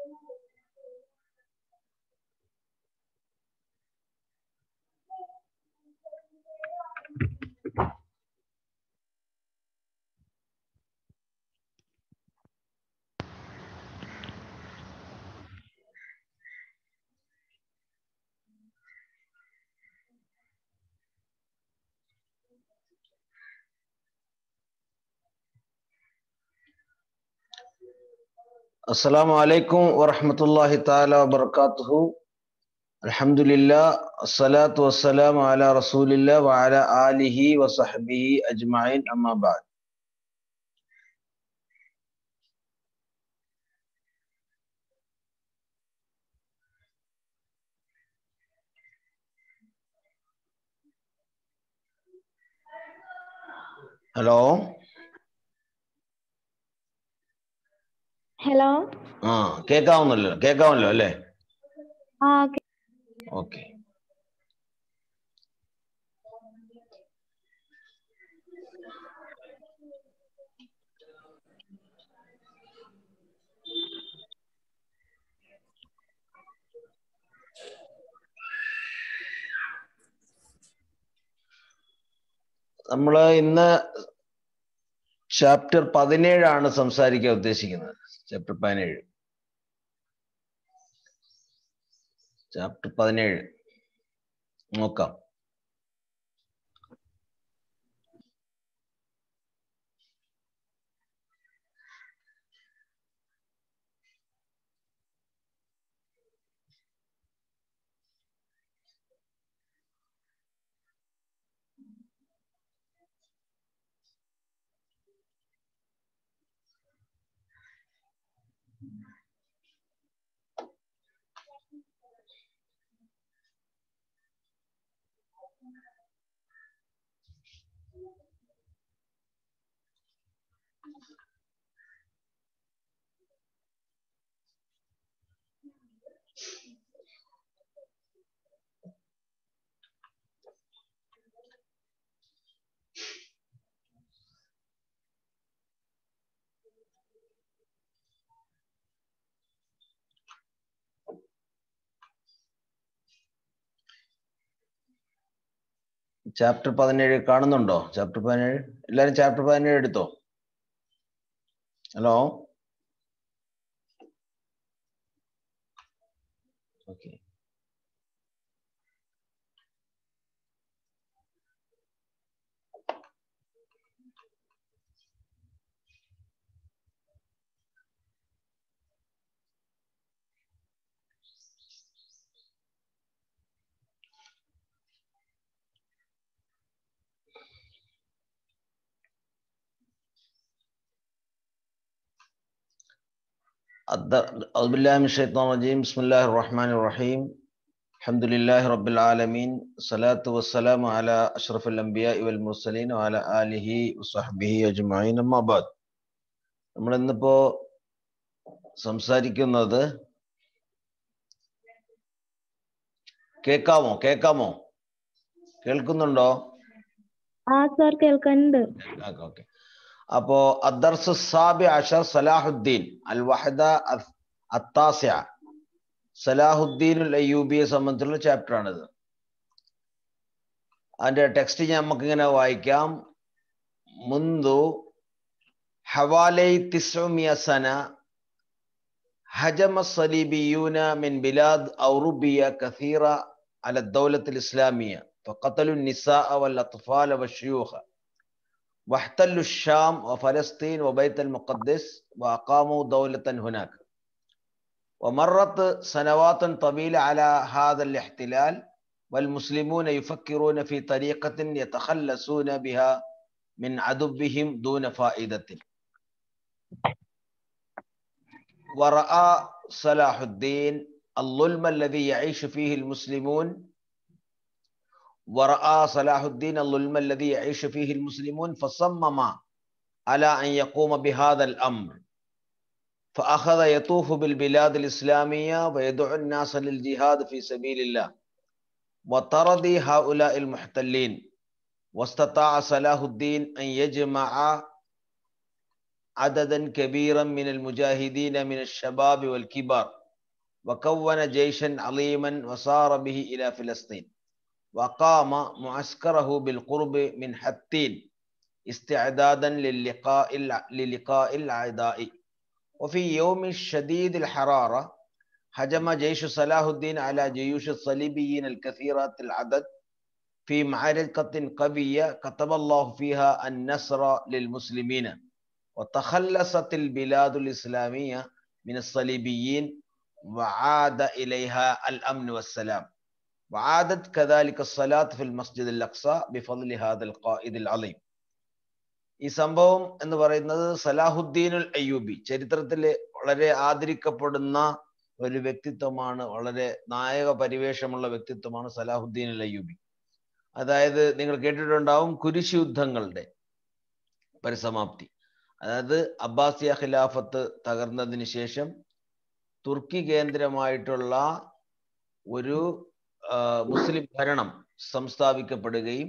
السلام عليكم ورحمة الله تعالى وبركاته الحمد لله الصلاة والسلام على رسول الله وعلى آله وصحبه أجمعين أما بعد hello hello ആ കേൾക്കാവുന്നല്ലോ കേൾക്കാമല്ലോ അല്ലേ ആ ഓക്കെ നമ്മൾ ഇന്ന് ചാപ്റ്റർ പതിനേഴാണ് സംസാരിക്കാൻ ഉദ്ദേശിക്കുന്നത് ചാപ്റ്റർ പതിനേഴ് ചാപ്റ്റർ പതിനേഴ് നോക്കാം ചാപ്റ്റർ പതിനേഴ് കാണുന്നുണ്ടോ ചാപ്റ്റർ പതിനേഴ് എല്ലാരും ചാപ്റ്റർ പതിനേഴ് എടുത്തോ ഹലോ ഓക്കെ أعوذ بالله من الشيطان الرجيم بسم الله الرحمن الرحيم الحمد لله رب العالمين الصلاة والسلام على أشرف الأنبياء والمرسلين وعلى آله وصحبه أجمعين أما بعد നമ്മൾ ഇന്നിപ്പോ സംസാരിക്കുന്നത് കേക്കാമോ കേക്കാമോ കേൾക്കുന്നുണ്ടോ ആ സാർ കേൾക്കുന്നുണ്ട് ഓക്കെ അപ്പോ അദ്ദർസ് സാബി അഷർ സലാഹുദ്ദീൻ അൽ വഹദ അത്താസ്യ സലാഹുദ്ദീൻ അൽ അയ്യൂബിയെ സംബന്ധിച്ചുള്ള ചാപ്റ്റർ ആണിത് അതിന്റെ ടെക്സ്റ്റ് ഞാൻ നമുക്ക് ഇങ്ങനെ വായിക്കാം മുന്തു ഹവാലൈ തിസ്മിയ സന هجم الصليبيون من بلاد أوروبية كثيرة على الدولة الإسلامية فقتلوا النساء والأطفال والشيوخ واحتلوا الشام وفلسطين وبيت المقدس واقاموا دوله هناك ومرت سنوات طويله على هذا الاحتلال والمسلمون يفكرون في طريقه يتخلصون بها من عدوهم دون فائده وراى صلاح الدين الظلم الذي يعيش فيه المسلمون ورأى صلاح الدين الظلم الذي يعيش فيه المسلمون فصمم على أن يقوم بهذا الأمر فأخذ يطوف بالبلاد الإسلامية ويدعو الناس للجهاد في سبيل الله وطرد هؤلاء المحتلين واستطاع صلاح الدين أن يجمع عددا كبيرا من المجاهدين من الشباب والكبار وكون جيشا عظيما وصار به إلى فلسطين وقام معسكره بالقرب من حتين استعدادا للقاء للقاء الأعداء وفي يوم شديد الحرارة هجم جيش صلاح الدين على جيوش الصليبيين الكثيرة العدد في معركة قوية كتب الله فيها النصر للمسلمين وتخلصت البلاد الإسلامية من الصليبيين وعاد إليها الأمن والسلام وعادت كذلك الصلاة في المسجد الأقصى بفضل هذا القائد العظيم ഈ സംഭവം എന്ന് പറയുന്നത് സലാഹുദ്ദീനുൽ അയ്യൂബി ചരിത്രത്തില് വളരെ ആദരിക്കപ്പെടുന്ന ഒരു വ്യക്തിത്വമാണ് വളരെ നായക പരിവേഷമുള്ള വ്യക്തിത്വമാണ് സലാഹുദ്ദീനുൽ അയ്യൂബി അതായത് നിങ്ങൾ കേട്ടിട്ടുണ്ടാവും കുരിശ് യുദ്ധങ്ങളുടെ പരിസമാപ്തി അതായത് അബ്ബാസിയ ഖിലാഫത്ത് തകർന്നതിന് ശേഷം തുർക്കി കേന്ദ്രമായിട്ടുള്ള ഒരു മുസ്ലിം ഭരണം സംസ്ഥാപിക്കപ്പെടുകയും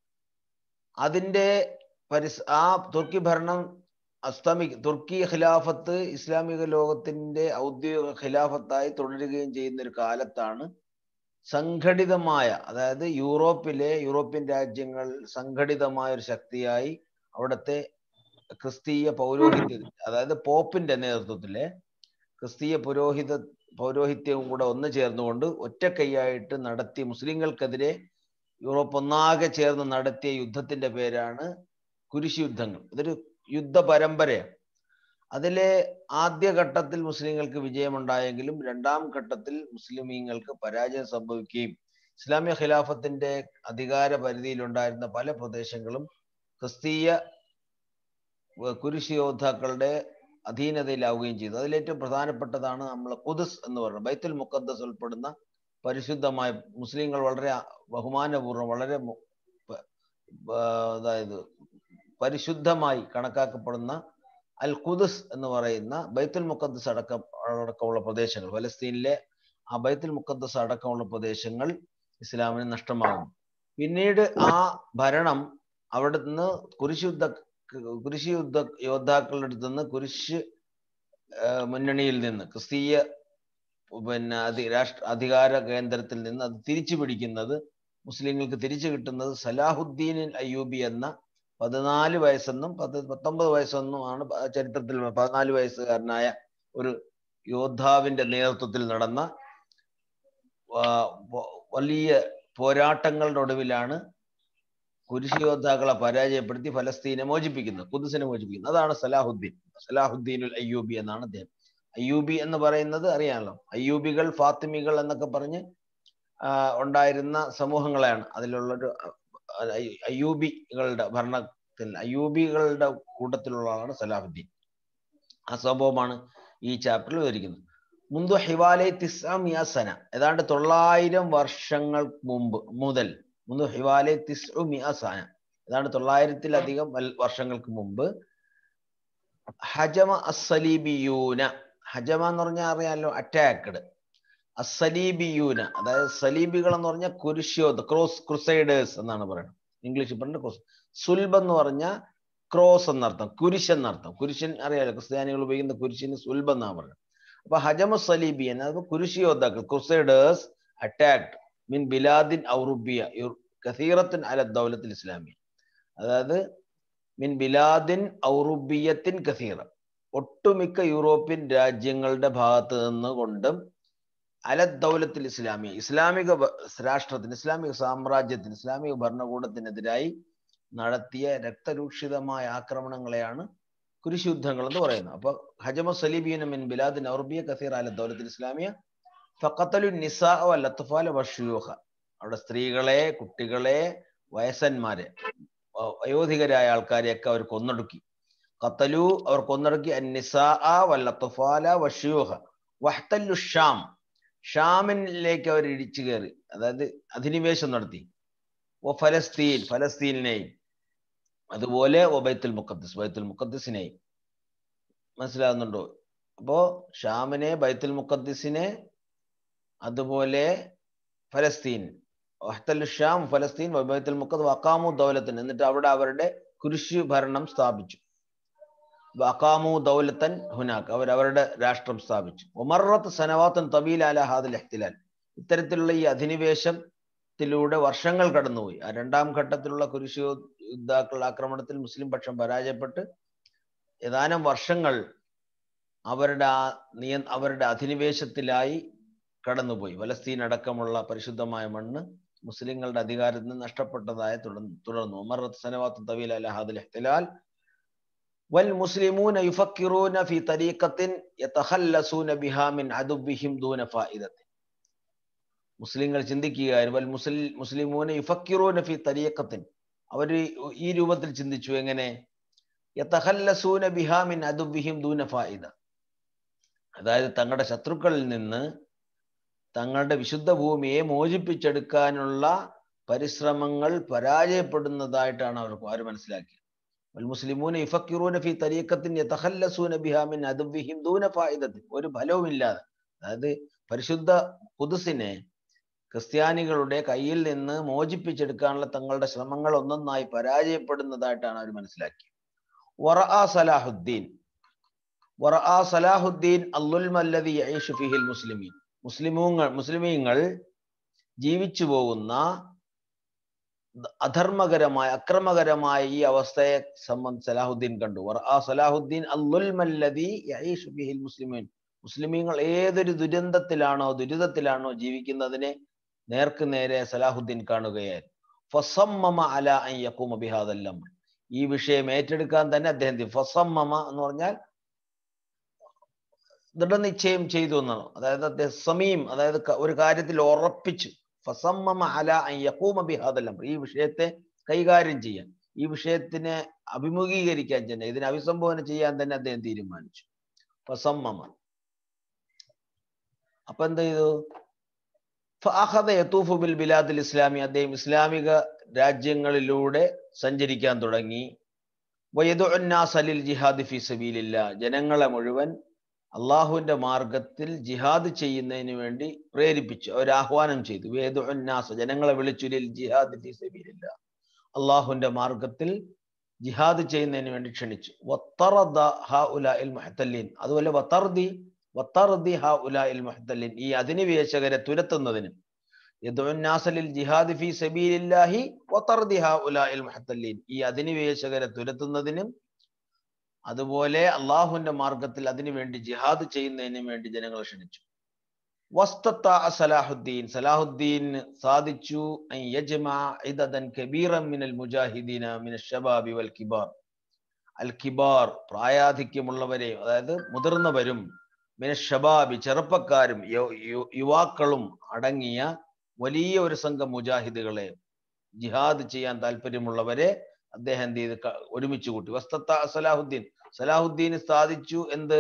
അതിൻ്റെ പരിസ് ആ തുർക്കി ഭരണം അസ്തമി തുർക്കി ഖിലാഫത്ത് ഇസ്ലാമിക ലോകത്തിന്റെ ഔദ്യോഗിക ഖിലാഫത്തായി തുടരുകയും ചെയ്യുന്ന ഒരു കാലത്താണ് സംഘടിതമായ അതായത് യൂറോപ്പിലെ യൂറോപ്യൻ രാജ്യങ്ങൾ സംഘടിതമായ ഒരു ശക്തിയായി അവിടുത്തെ ക്രിസ്തീയ പൗരോഹിത്യ അതായത് പോപ്പിന്റെ നേതൃത്വത്തിലെ ക്രിസ്തീയ പുരോഹിത പൗരോഹിത്യവും കൂടെ ഒന്ന് ചേർന്നുകൊണ്ട് ഒറ്റക്കൈയായിട്ട് നടത്തി മുസ്ലിങ്ങൾക്കെതിരെ യൂറോപ്പ് ഒന്നാകെ ചേർന്ന് നടത്തിയ യുദ്ധത്തിന്റെ പേരാണ് കുരിശ് യുദ്ധങ്ങൾ ഇതൊരു യുദ്ധ പരമ്പരയാണ് അതിലെ ആദ്യ ഘട്ടത്തിൽ മുസ്ലിങ്ങൾക്ക് വിജയമുണ്ടായെങ്കിലും രണ്ടാം ഘട്ടത്തിൽ മുസ്ലിമീങ്ങൾക്ക് പരാജയം സംഭവിക്കുകയും ഇസ്ലാമിക ഖിലാഫത്തിന്റെ അധികാര പരിധിയിലുണ്ടായിരുന്ന പല പ്രദേശങ്ങളും ക്രിസ്തീയ കുരിശ് യോദ്ധാക്കളുടെ അധീനതയിലാവുകയും ചെയ്തു അതിലേറ്റവും പ്രധാനപ്പെട്ടതാണ് നമ്മൾ കുദസ് എന്ന് പറയുന്നത് ബൈത്തുൽ മുക്കദ്ദസ് ഉൾപ്പെടുന്ന പരിശുദ്ധമായ മുസ്ലിങ്ങൾ വളരെ ബഹുമാനപൂർവ്വം വളരെ അതായത് പരിശുദ്ധമായി കണക്കാക്കപ്പെടുന്ന അൽ ഖുദസ് എന്ന് പറയുന്ന ബൈത്തുൽ മുക്കദ്ദസ് അടക്കം അടക്കമുള്ള പ്രദേശങ്ങൾ ഫലസ്തീനിലെ ആ ബൈത്തുൽ മുക്കദ്ദസ് അടക്കമുള്ള പ്രദേശങ്ങൾ ഇസ്ലാമിന് നഷ്ടമാകും പിന്നീട് ആ ഭരണം അവിടെ നിന്ന് കുരിശ് യുദ്ധ കുരിശ് യുദ്ധ യോദ്ധാക്കളുടെ അടുത്ത് നിന്ന് കുരിശ് മുന്നണിയിൽ നിന്ന് ക്രിസ്തീയ പിന്നെ അധി രാഷ്ട്ര അധികാര കേന്ദ്രത്തിൽ നിന്ന് അത് തിരിച്ചു പിടിക്കുന്നത് മുസ്ലിങ്ങൾക്ക് തിരിച്ചു കിട്ടുന്നത് സലാഹുദ്ദീൻ അയ്യൂബി എന്ന പതിനാല് വയസ്സെന്നും പത്ത് പത്തൊമ്പത് വയസ്സെന്നുമാണ് ചരിത്രത്തിൽ പതിനാല് വയസ്സുകാരനായ ഒരു യോദ്ധാവിന്റെ നേതൃത്വത്തിൽ നടന്ന വലിയ പോരാട്ടങ്ങളുടെ ഒടുവിലാണ് കുരിശ് യോദ്ധാക്കളെ പരാജയപ്പെടുത്തി ഫലസ്തീനെ മോചിപ്പിക്കുന്നത് കുദുസിനെ മോചിപ്പിക്കുന്നത് അതാണ് സലാഹുദ്ദീൻ സലാഹുദ്ദീനുൽ അയ്യൂബി എന്നാണ് അദ്ദേഹം അയ്യൂബി എന്ന് പറയുന്നത് അറിയാമല്ലോ അയ്യൂബികൾ ഫാത്തിമികൾ എന്നൊക്കെ പറഞ്ഞ് ഉണ്ടായിരുന്ന സമൂഹങ്ങളെയാണ് അതിലുള്ളൊരു അയ്യൂബികളുടെ ഭരണത്തിൽ അയ്യൂബികളുടെ കൂട്ടത്തിലുള്ള ആളാണ് സലാഹുദ്ദീൻ ആ സംഭവമാണ് ഈ ചാപ്റ്ററിൽ വിവരിക്കുന്നത് മുന്തു ഹിവാലയ തിസ്അമിയസന ഏതാണ്ട് തൊള്ളായിരം വർഷങ്ങൾ മുമ്പ് മുതൽ മുന്തു ഹിവാലയ തിസ്അമിയസന ഏതാണ്ട് തൊള്ളായിരത്തിലധികം വർഷങ്ങൾക്ക് മുമ്പ് ഹജമ അസലീബിയൂന ഹജമ എന്ന് പറഞ്ഞാൽ അറിയാമല്ലോ അറ്റാക്ക്ഡ് അസലീബിയൂന അതായത് സലീബികൾ എന്ന് പറഞ്ഞാൽ കുരിശ്യോദ് ക്രോസ് ക്രുസൈഡേഴ്സ് എന്നാണ് പറയുന്നത് ഇംഗ്ലീഷിൽ പറഞ്ഞ ക്രോസ് സുൽബ് എന്ന് പറഞ്ഞാൽ ക്രോസ് എന്നർത്ഥം കുരിശ് എന്നർത്ഥം കുരിശൻ അറിയാലോ ക്രിസ്ത്യാനികൾ ഉപയോഗിക്കുന്ന കുരിശിന് സുൽബ് എന്നാണ് പറയുന്നത് അപ്പൊ ഹജമ സലീബിയൻ അത് കുരിശ് യോദ്ധാക്കൾ ക്രുസൈഡേഴ്സ് അറ്റാക്ട് മിൻ ബിലാദിൻ ഔറുബിയ കസീറത്തിൻ അല ദൗലത്തിൽ ഇസ്ലാമിയ അതായത് മിൻ ബിലാദിൻ ഔറുബിയത്തിൻ കസീറ ഒട്ടുമിക്ക യൂറോപ്യൻ രാജ്യങ്ങളുടെ ഭാഗത്ത് നിന്നുകൊണ്ടും അല ദൗലത്തിൽ ഇസ്ലാമിയ ഇസ്ലാമിക രാഷ്ട്രത്തിന് ഇസ്ലാമിക സാമ്രാജ്യത്തിന് ഇസ്ലാമിക ഭരണകൂടത്തിനെതിരായി നടത്തിയ രക്തരൂക്ഷിതമായ ആക്രമണങ്ങളെയാണ് കുരിശുദ്ധങ്ങൾ എന്ന് പറയുന്നത് അപ്പൊ ഹജമ സലീബിയൻ മിൻ ബിലാദിൻ ഔർബിയ കസീർ അല ദൗലത്തിൽ ഇസ്ലാമിയ ഫഖത്തലു നിസാ വല്ലത്തുഫാല വഷൂഹ അവിടെ സ്ത്രീകളെ കുട്ടികളെ വയസ്സന്മാരെ വയോധികരായ ആൾക്കാരെയൊക്കെ അവർ കൊന്നൊടുക്കി ഖത്തലു അവർ കൊന്നൊടുക്കി അന്നിസാ വല്ലത്തുഫാല വഷൂഹ വഹ്തല്ലു ഷാം ഷാമിലേക്ക് അവർ ഇടിച്ചു കയറി അതായത് അധിനിവേശം നടത്തി ഓ ഫലസ്തീൻ ഫലസ്തീനെയും അതുപോലെ ഓ ബൈത്തുൽ മുഖദ്സ് ബൈത്തുൽ മുഖദ്സിനെയും മനസ്സിലാകുന്നുണ്ടോ അപ്പോ ഷാമിനെ ബൈത്തുൽ മുഖദ്സിനെ അതുപോലെ ഫലസ്തീൻ ഷാം ഫലസ്തീൻ ബൈത്തുൽ മുഖദ് വക്കാമു ദൗലത്തിന് എന്നിട്ട് അവിടെ അവരുടെ കുരിശ് ഭരണം സ്ഥാപിച്ചു അക്കാമു ദൗലത്തൻ ഹുനാക്ക് അവർ അവരുടെ രാഷ്ട്രം സ്ഥാപിച്ചു ഒമറത്ത് സനവാത്തൻ തബീൽ അല ഹാദിൽ എഹ്തിലാൽ ഇത്തരത്തിലുള്ള ഈ അധിനിവേശത്തിലൂടെ വർഷങ്ങൾ കടന്നുപോയി ആ രണ്ടാം ഘട്ടത്തിലുള്ള കുരിശ് യുദ്ധാക്കളുടെ ആക്രമണത്തിൽ മുസ്ലിം പക്ഷം പരാജയപ്പെട്ട് ഏതാനും വർഷങ്ങൾ അവരുടെ ആ നിയ അവരുടെ അധിനിവേശത്തിലായി കടന്നുപോയി ഫലസ്തീൻ അടക്കമുള്ള പരിശുദ്ധമായ മണ്ണ് മുസ്ലിങ്ങളുടെ അധികാരത്തിൽ നിന്ന് നഷ്ടപ്പെട്ടതായി തുടർന്നു തുടർന്നു ഉമർ സനവാത്ത് തവീൽ അലഹാദുൽ ഇഹ്തിലാൽ വൽ മുസ്ലിമൂന യുഫക്കിറൂന ഫി തരീഖത്തിൻ യതഖല്ലസൂന ബിഹാ മിൻ അദുബിഹിം ദൂന ഫായിദത്തിൻ മുസ്ലിങ്ങൾ ചിന്തിക്കുകയായിരുന്നു വൽ മുസ്ലിം മുസ്ലിമൂന യുഫക്കിറൂന ഫി തരീഖത്തിൻ അവർ ഈ രൂപത്തിൽ ചിന്തിച്ചു എങ്ങനെ യതഖല്ലസൂന ബിഹാ മിൻ അദുബിഹിം ദൂന ഫായിദ അതായത് തങ്ങളുടെ ശത്രുക്കളിൽ നിന്ന് തങ്ങളുടെ വിശുദ്ധ ഭൂമിയെ മോചിപ്പിച്ചെടുക്കാനുള്ള പരിശ്രമങ്ങൾ പരാജയപ്പെടുന്നതായിട്ടാണ് അവർക്ക് അവർ മനസ്സിലാക്കിയത് മുസ്ലിമൂന ഇഫക്കിറൂന ഫി തരീക്കത്തിൻ യതഖല്ലസൂന ബിഹാ മിൻ അദുബിഹിം ദൂന ഫായിദത്തിൻ ഒരു ഫലവുമില്ലാതെ അതായത് പരിശുദ്ധ കുദുസിനെ ക്രിസ്ത്യാനികളുടെ കയ്യിൽ നിന്ന് മോചിപ്പിച്ചെടുക്കാനുള്ള തങ്ങളുടെ ശ്രമങ്ങൾ ഒന്നൊന്നായി പരാജയപ്പെടുന്നതായിട്ടാണ് അവർ മനസ്സിലാക്കിയത് വറആ സലാഹുദ്ദീൻ വറആ സലാഹുദ്ദീൻ അല്ലുൽമല്ലദി യഈഷു ഫിഹിൽ മുസ്ലിമീൻ മുസ്ലിമൂങ്ങൾ മുസ്ലിമീങ്ങൾ ജീവിച്ചു പോകുന്ന അധർമ്മകരമായ അക്രമകരമായ ഈ അവസ്ഥയെ സംബന്ധിച്ച് സലാഹുദ്ദീൻ കണ്ടു വറആ സലാഹുദ്ദീൻ അല്ലുൽമല്ലദി യഈഷു ഫിഹിൽ മുസ്ലിമീൻ മുസ്ലിമീങ്ങൾ ഏതൊരു ദുരന്തത്തിലാണോ ദുരിതത്തിലാണോ ജീവിക്കുന്നതിനെ നേർക്ക് നേരെ സലാഹുദ്ദീൻ കാണുകയായിരുന്നു ഫസമ്മമ അല അൻ യഖൂമ ബിഹാദൽ അംർ ഈ വിഷയം ഏറ്റെടുക്കാൻ തന്നെ അദ്ദേഹം ഫസമ്മമ എന്ന് പറഞ്ഞാൽ ദൃഢനിശ്ചയം ചെയ്തു എന്നാണ് അതായത് അദ്ദേഹം സമീം അതായത് ഒരു കാര്യത്തിൽ ഉറപ്പിച്ചു ഫസമ്മമ അല അൻ യഖൂമ ബിഹാദൽ അംർ ഈ വിഷയത്തെ കൈകാര്യം ചെയ്യാൻ ഈ വിഷയത്തിനെ അഭിമുഖീകരിക്കാൻ തന്നെ ഇതിനെ അഭിസംബോധന ചെയ്യാൻ തന്നെ അദ്ദേഹം തീരുമാനിച്ചു ഫസമ്മമ അപ്പൊ എന്ത് ചെയ്തു ഫഅഖദ യതൂഫു ബിൽ ബിലാദിൽ ഇസ്ലാമി അദ്ദേഹം ഇസ്ലാമിക രാജ്യങ്ങളിലൂടെ സഞ്ചരിക്കാൻ തുടങ്ങി വയദുന്നാസലിൽ ജിഹാദ് ഫി സബീലില്ല ജനങ്ങളെ മുഴുവൻ അള്ളാഹുവിന്റെ മാർഗത്തിൽ ജിഹാദ് ചെയ്യുന്നതിന് വേണ്ടി പ്രേരിപ്പിച്ചു അവർ ആഹ്വാനം ചെയ്തു വേദുന്നാസ ജനങ്ങളെ വിളിച്ചു ലിൽ ജിഹാദ് ഫി സബീലില്ല അള്ളാഹുവിന്റെ മാർഗത്തിൽ ജിഹാദ് ചെയ്യുന്നതിന് വേണ്ടി ക്ഷണിച്ചു വത്തറദ ഹ ഉല ഇൽ മുഹത്തല്ലീൻ അതുപോലെ വത്തർദി വത്തർദി ഹ ഉല ഇൽ മുഹത്തല്ലീൻ ഈ അധിനിവേശകരെ തുരത്തുന്നതിന് യദുന്നാസലിൽ ജിഹാദ് ഫി സബീലില്ലാഹി വത്തർദി ഹ ഉല ഇൽ മുഹത്തല്ലീൻ ഈ അധിനിവേശകരെ തുരത്തുന്നതിനും അതുപോലെ അള്ളാഹുവിന്റെ മാർഗത്തിൽ അതിനുവേണ്ടി ജിഹാദ് ചെയ്യുന്നതിന് വേണ്ടി ജനങ്ങൾ ക്ഷണിച്ചു വസ്തത്ത സലാഹുദ്ദീൻ സലാഹുദ്ദീൻ സാധിച്ചു മിനൽ മുജാഹിദീന മിന ഷബാബി വൽ കിബാർ അൽ കിബാർ പ്രായാധിക്യമുള്ളവരെ അതായത് മുതിർന്നവരും മിന ഷബാബി ചെറുപ്പക്കാരും യുവാക്കളും അടങ്ങിയ വലിയ ഒരു സംഘം മുജാഹിദുകളെ ജിഹാദ് ചെയ്യാൻ താല്പര്യമുള്ളവരെ അദ്ദേഹം എന്ത് ചെയ്ത് ഒരുമിച്ച് കൂട്ടി വസ്തത്ത സലാഹുദ്ദീൻ സലാഹുദ്ദീൻ സാധിച്ചു എന്ത്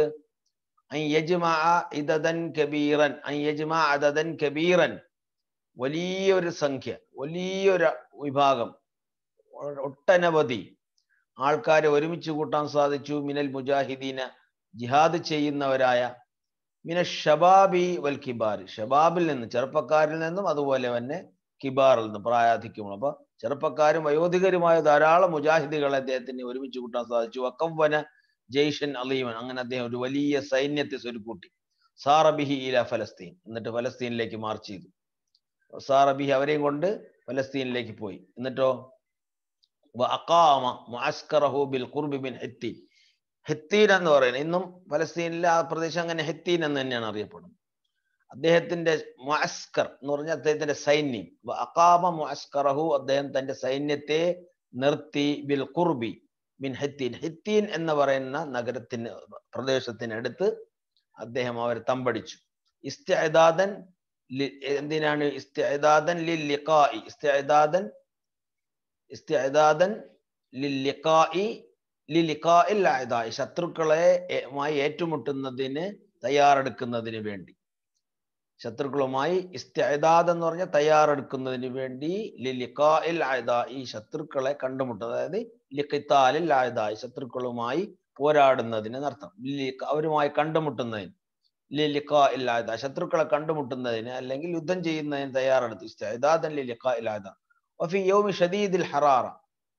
കബീറൻ കബീറൻ വലിയൊരു സംഖ്യ വലിയൊരു വിഭാഗം ഒട്ടനവധി ആൾക്കാരെ ഒരുമിച്ച് കൂട്ടാൻ സാധിച്ചു മിനൽ മുജാഹിദീന ജിഹാദ് ചെയ്യുന്നവരായ മിന ഷബാബി വൽ കിബാർ ഷബാബിൽ നിന്ന് ചെറുപ്പക്കാരിൽ നിന്നും അതുപോലെ തന്നെ കിബാറിൽ നിന്നും പ്രായാധിക്യമുള്ള അപ്പൊ ചെറുപ്പക്കാരും വയോധികരുമായ ധാരാളം മുജാഹിദുകളെ അദ്ദേഹത്തിന് ഒരുമിച്ച് കൂട്ടാൻ സാധിച്ചു വക്കംവന ജയ്ഷൻ അലീമൻ അങ്ങനെ അദ്ദേഹം ഒരു വലിയ സൈന്യത്തെ സ്വരുക്കൂട്ടി സാറബിഹി ഇല ഫലസ്തീൻ എന്നിട്ട് ഫലസ്തീനിലേക്ക് മാർച്ച് ചെയ്തു സാറബിഹി അവരെയും കൊണ്ട് ഫലസ്തീനിലേക്ക് പോയി എന്നിട്ടോ അക്കാമ മുഅസ്കറഹു ബിൽ ഖുർബി ബിൻ ഹെത്തീൻ ഹെത്തീൻ എന്ന് പറയുന്നത് ഇന്നും ഫലസ്തീനിലെ ആ പ്രദേശം അങ്ങനെ ഹെത്തീൻ എന്ന് തന്നെയാണ് അറിയപ്പെടുന്നത് അദ്ദേഹത്തിന്റെ മുഅസ്കർ എന്ന് പറഞ്ഞാൽ അദ്ദേഹത്തിന്റെ സൈന്യം അക്കാമ മുഅസ്കറഹു അദ്ദേഹം തന്റെ സൈന്യത്തെ നിർത്തി ബിൽ ഖുർബി ബിൻ ഹെത്തീൻ ഹെത്തീൻ എന്ന് പറയുന്ന നഗരത്തിന് പ്രദേശത്തിനടുത്ത് അദ്ദേഹം അവരെ തമ്പടിച്ചു ഇസ്തിഅദാദൻ എന്തിനാണ് ഇസ്തിഅദാദൻ ലിൽ ലിഖാഇ ഇസ്തിഅദാദൻ ഇസ്തിഅദാദൻ ലിൽ ലിഖാഇ ലിൽ ലിഖാഇൽ അഅദാഇ ശത്രുക്കളെ മായി ഏറ്റുമുട്ടുന്നതിന് തയ്യാറെടുക്കുന്നതിന് വേണ്ടി ശത്രുക്കളുമായി ഇസ്തിഅദാദ് എന്ന് പറഞ്ഞാൽ തയ്യാറെടുക്കുന്നതിന് വേണ്ടി ലിലിഖാഇൽ അഅദാ ഈ ശത്രുക്കളെ കണ്ടുമുട്ടുന്നത് അതായത് ലിഖിത്താലിൽ അഅദാ ശത്രുക്കളുമായി പോരാടുന്നതിന് അർത്ഥം അവരുമായി കണ്ടുമുട്ടുന്നതിന് ലിലിഖാഇൽ അഅദാ ശത്രുക്കളെ കണ്ടുമുട്ടുന്നതിന് അല്ലെങ്കിൽ യുദ്ധം ചെയ്യുന്നതിന് തയ്യാറെടുത്തു ഇസ്തിഅദാദൻ ലിലിഖാഇൽ അഅദാ വഫി യൗമി ഷദീദിൽ ഹറാറ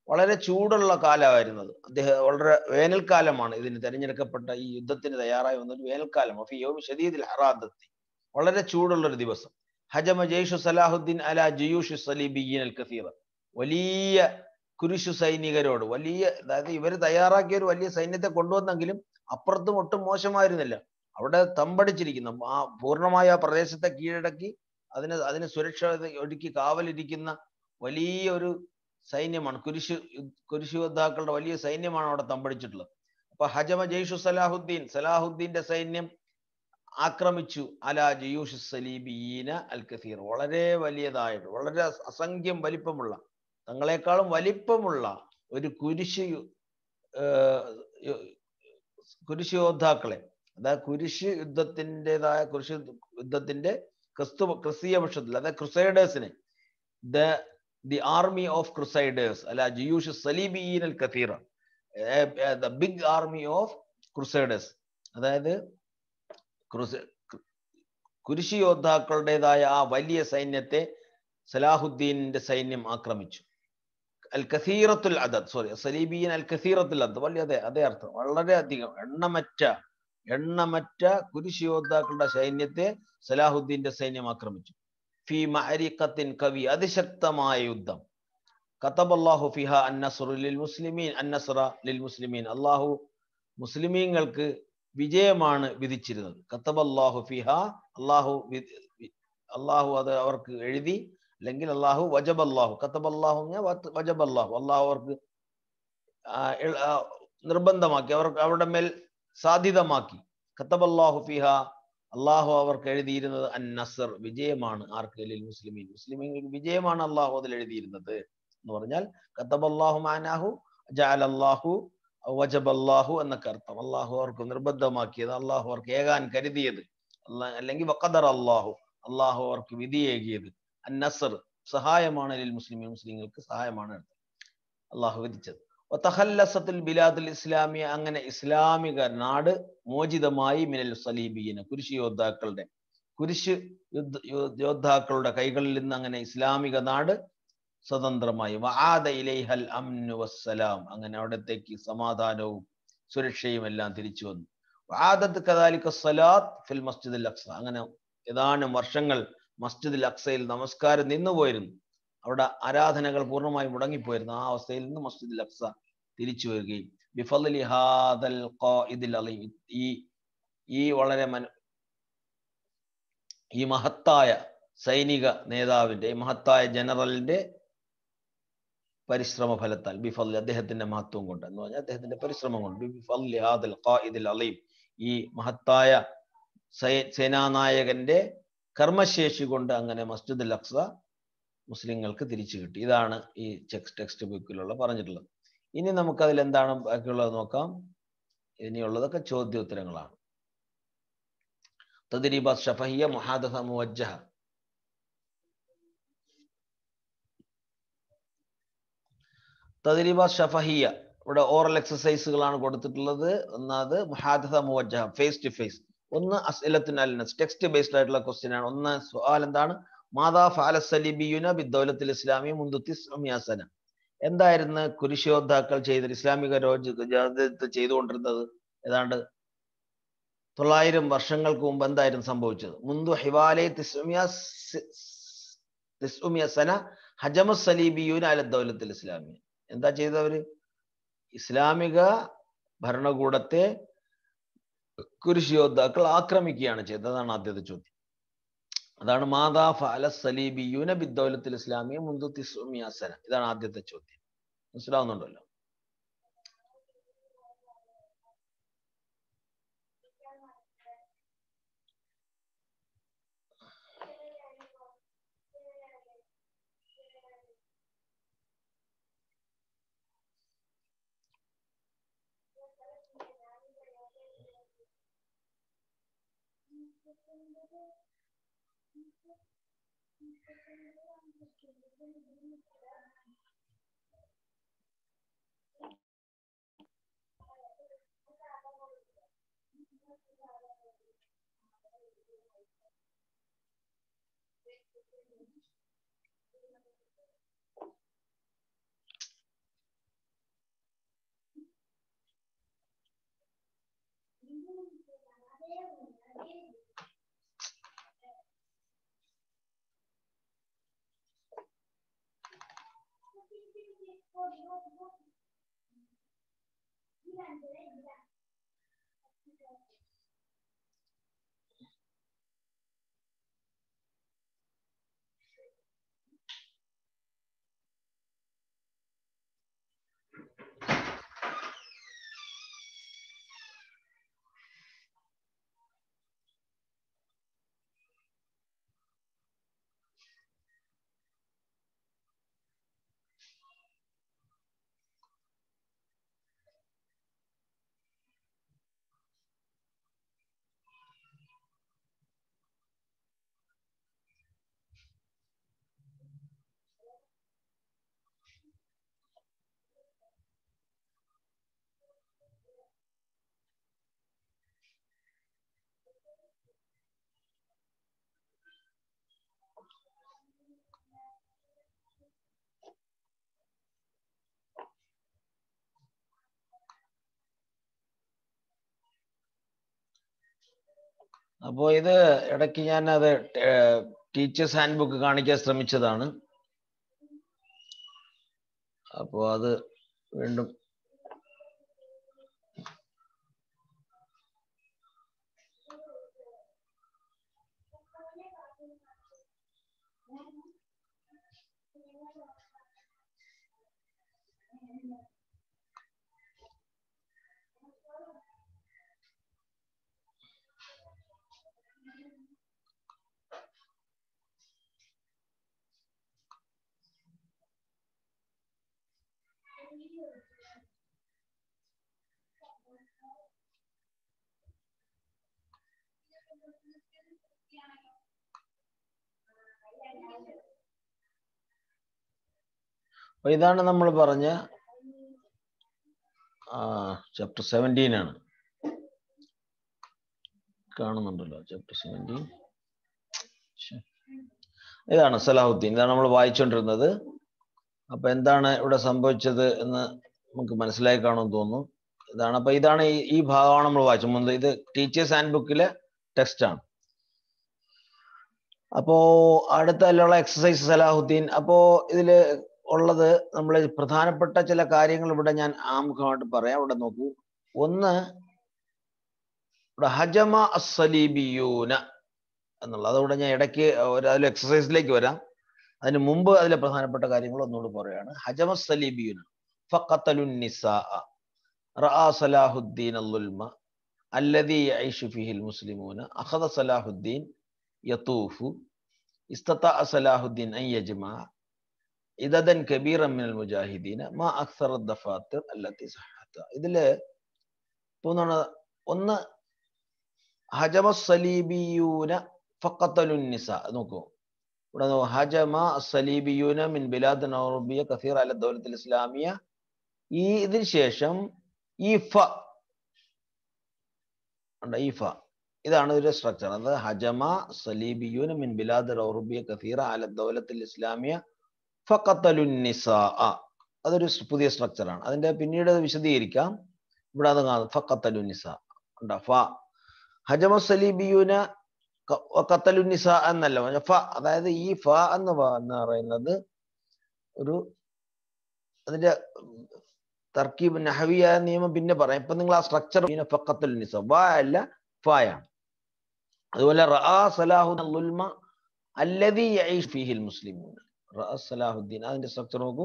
വളരെ ചൂടുള്ള കാലമായിരുന്നത് അദ്ദേഹം വളരെ വേനൽക്കാലമാണ് ഇതിന് തെരഞ്ഞെടുക്കപ്പെട്ട ഈ യുദ്ധത്തിന് തയ്യാറായി വന്നത് വേനൽക്കാലം അഫിയോം ഷദീദിൽ ഹറാദത്തി വളരെ ചൂടുള്ള ഒരു ദിവസം ഹജമ ജയ്ഷു സലാഹുദ്ദീൻ അല ജയൂഷു സലീബിയൻ അൽ കസീറ വലിയ കുരിശു സൈനികരോട് വലിയ അതായത് ഇവർ തയ്യാറാക്കിയ ഒരു വലിയ സൈന്യത്തെ കൊണ്ടുവന്നെങ്കിലും അപ്പുറത്തും ഒട്ടും മോശമായിരുന്നില്ല അവിടെ തമ്പടിച്ചിരിക്കുന്ന ആ പൂർണ്ണമായ ആ പ്രദേശത്തെ കീഴടക്കി അതിന് അതിന് സുരക്ഷ ഒരുക്കി കാവലിരിക്കുന്ന വലിയ ഒരു സൈന്യമാണ് കുരിശു കുരിശു യോദ്ധാക്കളുടെ വലിയ സൈന്യമാണ് അവിടെ തമ്പടിച്ചിട്ടുള്ളത് അപ്പൊ ഹജമ ജയ്ഷു സലാഹുദ്ദീൻ സലാഹുദ്ദീന്റെ സൈന്യം ആക്രമിച്ചു അല ജയൂഷ് സലീബീന അൽ കസീർ വളരെ വലിയതായിട്ട് വളരെ അസംഖ്യം വലിപ്പമുള്ള തങ്ങളെക്കാളും വലിപ്പമുള്ള ഒരു കുരിശ് കുരിശ് യോദ്ധാക്കളെ അതായത് കുരിശ് യുദ്ധത്തിൻ്റെതായ കുരിശ് യുദ്ധത്തിന്റെ ക്രിസ്തു ക്രിസ്തീയ പക്ഷത്തിൽ അതായത് ക്രുസൈഡേഴ്സിനെ the the army of crusaders അല്ല ജിയൂഷ് സലീബീൻ അൽ കത്തീറ the big army of crusaders അതായത് കുരിശി യോദ്ധാക്കളുടേതായ ആ വലിയ സൈന്യത്തെ സലാഹുദ്ദീനിന്റെ സൈന്യം ആക്രമിച്ചു അൽ കസീറത്തുൽ അദദ് സോറി സലീബീൻ അൽ കസീറത്തുൽ അദ് വലിയ അതെ അതേ അർത്ഥം വളരെ അധികം എണ്ണമറ്റ എണ്ണമറ്റ കുരിശി യോദ്ധാക്കളുടെ സൈന്യത്തെ സലാഹുദ്ദീന്റെ സൈന്യം ആക്രമിച്ചു ഫി മഅരിഖത്തിൻ കവി അതിശക്തമായ യുദ്ധം കത്തബല്ലാഹു ഫിഹ അന്നസ്റു ലിൽ മുസ്ലിമീൻ അന്നസ്റ ലിൽ മുസ്ലിമീൻ അള്ളാഹു മുസ്ലിമീങ്ങൾക്ക് വിജയമാണ് വിധിച്ചിരുന്നത് കത്തബല്ലാഹു ഫിഹ അള്ളാഹു അള്ളാഹു അത് അവർക്ക് എഴുതി അല്ലെങ്കിൽ അള്ളാഹു വജബല്ലാഹു കത്തബല്ലാഹു വജബല്ലാഹു അള്ളാഹു അവർക്ക് നിർബന്ധമാക്കി അവർക്ക് അവരുടെ മേൽ സാധ്യതമാക്കി കത്തബല്ലാഹു ഫിഹ അള്ളാഹു അവർക്ക് എഴുതിയിരുന്നത് അൻ നസർ വിജയമാണ് ആർക്ക് ലിൽ മുസ്ലിമീൻ മുസ്ലിമീങ്ങൾക്ക് വിജയമാണ് അള്ളാഹു അതിൽ എഴുതിയിരുന്നത് എന്ന് പറഞ്ഞാൽ കത്തബല്ലാഹു മാനാഹു ജാൽ അള്ളാഹു വജബല്ലാഹു എന്നൊക്കെ അർത്ഥം അള്ളാഹു അവർക്ക് നിർബന്ധമാക്കിയത് അള്ളാഹു അവർക്ക് ഏകാൻ കരുതിയത് അല്ലെങ്കിൽ വക്കദർ അള്ളാഹു അള്ളാഹു അവർക്ക് വിധിയേകിയത് അൻ നസർ സഹായമാണ് ലിൽ മുസ്ലിമീൻ മുസ്ലിങ്ങൾക്ക് സഹായമാണ് അള്ളാഹു വിധിച്ചത് തഹല്ലസത്തുൽ ബിലാദുൽ ഇസ്ലാമിയ അങ്ങനെ ഇസ്ലാമിക നാട് മോചിതമായി മിനൽ സലീബീന കുരിശ് യോദ്ധാക്കളുടെ കുരിശ് യുദ്ധ യോദ്ധാക്കളുടെ കൈകളിൽ നിന്ന് അങ്ങനെ ഇസ്ലാമിക നാട് സ്വതന്ത്രമായി വആദ ഇലൈഹൽ അംനു വസ്സലാം അങ്ങനെ അവിടത്തേക്ക് സമാധാനവും സുരക്ഷയും എല്ലാം തിരിച്ചു വന്നു വആദത്ത് കദാലിക സലാത്ത് ഫിൽ മസ്ജിദുൽ അക്സ അങ്ങനെ ഏതാനും വർഷങ്ങൾ മസ്ജിദുൽ അക്സയിൽ നമസ്കാരം നിന്നുപോയിരുന്നു അവിടെ ആരാധനകൾ പൂർണ്ണമായി മുടങ്ങിപ്പോയിരുന്നു ആ അവസ്ഥയിൽ നിന്ന് മസ്ജിദുൽ അക്സ തിരിച്ചു വരികയും ബിഫലി ഹാദൽ ഖായിദിൽ അലീം ഈ ഈ വളരെ മന ഈ മഹത്തായ സൈനിക നേതാവിന്റെ ഈ മഹത്തായ ജനറലിന്റെ പരിശ്രമ ഫലത്താൽ ബിഫൽ അദ്ദേഹത്തിന്റെ മഹത്വം കൊണ്ട് എന്ന് പറഞ്ഞാൽ അദ്ദേഹത്തിന്റെ പരിശ്രമം കൊണ്ട് ബിഫല്ലി ഹാദൽ ഖായിദിൽ അലീം ഈ മഹത്തായ സേനാനായകന്റെ കർമ്മശേഷി കൊണ്ട് അങ്ങനെ മസ്ജിദുൽ അക്സ മുസ്ലിങ്ങൾക്ക് തിരിച്ചു കിട്ടി ഇതാണ് ഈ ടെക്സ്റ്റ് ബുക്കിലുള്ള പറഞ്ഞിട്ടുള്ളത് ഇനി നമുക്ക് അതിൽ എന്താണ് ബാക്കിയുള്ളത് നോക്കാം ഇനിയുള്ളതൊക്കെ ചോദ്യോത്തരങ്ങളാണ് തദ്രീബ ഷഫഹിയ മുഹാദസ മുവജ്ജഹ തദ്രീബ ഷഫഹിയ ഇവിടെ ഓറൽ എക്സസൈസുകളാണ് കൊടുത്തിട്ടുള്ളത് ഒന്നത് മുഹാദസ മുവജ്ജഹ ഫേസ് ടു ഫേസ് ഒന്ന് അസ്ഇലത്തുൻ അൽനസ് ടെക്സ്റ്റ് ബേസ്ഡ് ആയിട്ടുള്ള ക്വസ്റ്റ്യൻ ആണ് ഒന്ന് സവാൽ എന്താണ് മാതാ ഫാല സലിബിയുന ബിദ്ദൗലത്തിൽ ഇസ്ലാമി മുന്തുത്തിസന എന്തായിരുന്നു കുരിശോദ്ധാക്കൾ ചെയ്ത് ഇസ്ലാമിക രാജ്യത്ത് ചെയ്തുകൊണ്ടിരുന്നത് ഏതാണ്ട് തൊള്ളായിരം വർഷങ്ങൾക്ക് മുമ്പ് എന്തായിരുന്നു സംഭവിച്ചത് മുന്തു ഹിവാലെ തിസ്ഉമിയ സന ഹജമ സലീബിയുന അല ദൗലത്തിൽ ഇസ്ലാമി എന്താ ചെയ്തവര് ഇസ്ലാമിക ഭരണകൂടത്തെ കുരിശ് ആക്രമിക്കുകയാണ് ചെയ്തത് അതാണ് ആദ്യത്തെ ചോദ്യം അതാണ് മാതാ ഫഅല സലീബിയൂന ബിദ്ദൗലത്തിൽ ഇസ്ലാമിയ മുന്തുത്തി സുമിയാസന ഇതാണ് ആദ്യത്തെ ചോദ്യം മനസ്സിലാവുന്നുണ്ടല്ലോ അപ്പോൾ ഇത് ഇടയ്ക്ക് ഞാൻ അത് ടീച്ചേഴ്സ് ഹാൻഡ് ബുക്ക് കാണിക്കാൻ ശ്രമിച്ചതാണ് അപ്പോൾ അത് വീണ്ടും അപ്പൊ ഇതാണ് നമ്മൾ പറഞ്ഞ ചാപ്റ്റർ സെവൻറ്റീൻ ആണ് കാണുന്നുണ്ടല്ലോ ചാപ്റ്റർ സെവൻറ്റീൻ ഇതാണ് സലാഹുദ്ദീൻ ഇതാണ് നമ്മൾ വായിച്ചുകൊണ്ടിരുന്നത് അപ്പൊ എന്താണ് ഇവിടെ സംഭവിച്ചത് എന്ന് നമുക്ക് മനസ്സിലായി കാണുമെന്ന് തോന്നുന്നു ഇതാണ് അപ്പൊ ഇതാണ് ഈ ഈ ഭാഗമാണ് നമ്മൾ വായിച്ചത് മുമ്പ് ഇത് ടീച്ചേഴ്സ് ഹാൻഡ് ബുക്കിലെ ടെക്സ്റ്റ് ആണ് അപ്പോ അടുത്ത അതിലുള്ള എക്സസൈസ് സലാഹുദ്ദീൻ അപ്പോ ഇതില് ഉള്ളത് നമ്മൾ പ്രധാനപ്പെട്ട ചില കാര്യങ്ങൾ ഇവിടെ ഞാൻ ആമുഖമായിട്ട് പറയാം ഇവിടെ നോക്കൂ ഒന്ന് ഇവിടെ ഹജമ അസ്സലീബിയൂന എന്നുള്ളത് അതുകൂടെ ഞാൻ ഇടയ്ക്ക് ഒരു അതിൽ എക്സസൈസിലേക്ക് വരാം അതിന് മുമ്പ് അതിലെ പ്രധാനപ്പെട്ട കാര്യങ്ങൾ ഒന്നുകൂടി പറയുകയാണ് ഹജമ സലീബിയൂന ഫഖത്തലുൻ നിസാ റആ സലാഹുദ്ദീൻ അല്ലുൽമ الذي يعيش فيه المسلمون أخذ صلاح الدين يطوف استطاع صلاح الدين أن يجمع عددا كبيرا من المجاهدين ما أكثر الدفاتر التي صحتها ഇതില് തോന്നുന്ന ഒന്ന് ഹജമ സലീബിയൂന ഫഖത്തലുൻ നിസ നോക്കൂ ഇവിടെ ഹജമ സലീബിയൂന മിൻ ബിലാദ് ഔറബിയ കസീർ അല ദൗലത്തിൽ ഇസ്ലാമിയ ഈ ഇതിന് ശേഷം ഈ ഫ ഉണ്ട് ഈ ഫ ഇതാണ് ഒരു സ്ട്രക്ചർ അത് ഹജമ സലീബിയൂന മിൻ ബിലാദ് ഔറബിയ കസീറ അല ദൗലത്തിൽ ഇസ്ലാമിയ ഫഖത്തലുൻ നിസാ അതൊരു പുതിയ സ്ട്രക്ചറാണ് അതിന്റെ പിന്നീട് അത് വിശദീകരിക്കാം ഇവിടെ അത് കാണും ഫഖത്തലുൻ നിസാ ഉണ്ട് ഫ ഹജമ സലീബിയൂന ഖത്തലുൻ നിസാ എന്നല്ല ഫ അതായത് ഈ ഫ എന്ന് എന്ന് പറയുന്നത് ഒരു അതിന്റെ തർക്കീബ് നഹവിയായ നിയമം പിന്നെ പറയാം ഇപ്പൊ നിങ്ങൾ ആ സ്ട്രക്ചർ ഫഖത്തുൽ നിസ വ അല്ല ഫായാണ് അതുപോലെ റആ സലാഹുദ്ദീൻ അല്ലദി യഈഷ് ഫീഹിൽ മുസ്ലിമൂൻ റഅ സലാഹുദ്ദീൻ അതിന്റെ സ്ട്രക്ചർ നോക്കൂ